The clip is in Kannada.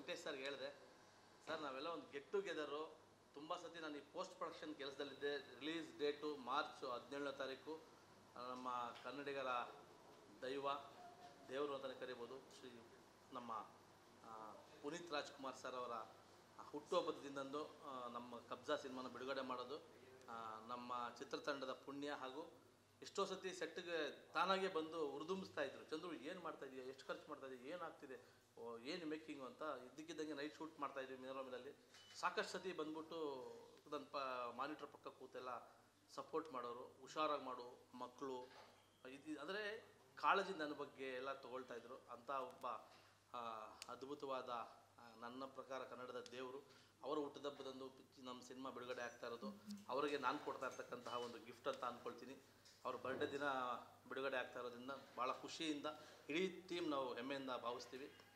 ವೆಂಕಟೇಶ್ ಸರ್ಗೆ ಹೇಳಿದೆ ಸರ್ ನಾವೆಲ್ಲ ಒಂದು ಗೆಟ್ ಟುಗೆದರು ತುಂಬ ಸತಿ ನಾನು ಈ ಪೋಸ್ಟ್ ಪ್ರೊಡಕ್ಷನ್ ಕೆಲಸದಲ್ಲಿದ್ದೆ ರಿಲೀಸ್ ಡೇಟು ಮಾರ್ಚ್ ಹದಿನೇಳನೇ ತಾರೀಕು ಆ, ನಮ್ಮ ಕನ್ನಡಿಗರ ದೈವ ದೇವರು ಅಂತಲೇ ಕರಿಬೋದು ಶ್ರೀ ನಮ್ಮ ಆ, ಪುನೀತ್ ರಾಜ್ಕುಮಾರ್ ಸರ್ ಅವರ ಹುಟ್ಟುಹಬ್ಬದ ದಿನದಂದು ಆ, ನಮ್ಮ ಕಬ್ಜಾ ಸಿನಿಮಾನ ಬಿಡುಗಡೆ ಮಾಡೋದು ಆ, ನಮ್ಮ ಚಿತ್ರತಂಡದ ಪುಣ್ಯ ಹಾಗೂ ಎಷ್ಟೋ ಸತಿ ಸೆಟ್ಗೆ ತಾನಾಗೆ ಬಂದು ಹುರಿದುಂಬಿಸ್ತಾ ಇದ್ರು ಚಂದ್ರು ಏನು ಮಾಡ್ತಾ ಇದೀಯ ಎಷ್ಟು ಖರ್ಚು ಮಾಡ್ತಾ ಇದೀಯ ಏನು ಆಗ್ತಿದೆ ಓ ಏನು ಮೇಕಿಂಗು ಅಂತ ಇದ್ದಕ್ಕಿದ್ದಂಗೆ ನೈಟ್ ಶೂಟ್ ಮಾಡ್ತಾ ಇದ್ವಿ ಮಿನೋರಮಿನಲ್ಲಿ ಸಾಕಷ್ಟು ಸತಿ ಬಂದ್ಬಿಟ್ಟು ನನ್ನ ಪ ಮಾನಿಟ್ರ್ ಪಕ್ಕ ಕೂತೆಲ್ಲ ಸಪೋರ್ಟ್ ಮಾಡೋರು ಹುಷಾರಾಗಿ ಮಾಡು ಮಕ್ಕಳು ಇದು ಅಂದರೆ ಕಾಳಜಿ ನನ್ನ ಬಗ್ಗೆ ಎಲ್ಲ ತಗೊಳ್ತಾ ಇದ್ರು ಅಂಥ ಒಬ್ಬ ಆ, ಅದ್ಭುತವಾದ ಆ, ನನ್ನ ಪ್ರಕಾರ ಕನ್ನಡದ ದೇವರು ಅವರ ಹುಟ್ಟದಬ್ಬದಂದು ಪಿಚ್- ನಮ್ಮ ಸಿನಿಮಾ ಬಿಡುಗಡೆ ಆಗ್ತಾ ಇರೋದು ಅವರಿಗೆ ನಾನು ಕೊಡ್ತಾ ಇರ್ತಕ್ಕಂತಹ ಒಂದು ಗಿಫ್ಟ್ ಅಂತ ಅಂದ್ಕೊಳ್ತೀನಿ ಅವ್ರ ಬರ್ಡೇ ದಿನ ಬಿಡುಗಡೆ ಆಗ್ತಾ ಇರೋದ್ರಿಂದ ಭಾಳ ಖುಷಿಯಿಂದ ಇಡೀ ಟೀಮ್ ನಾವು ಹೆಮ್ಮೆಯಿಂದ ಭಾವಿಸ್ತೀವಿ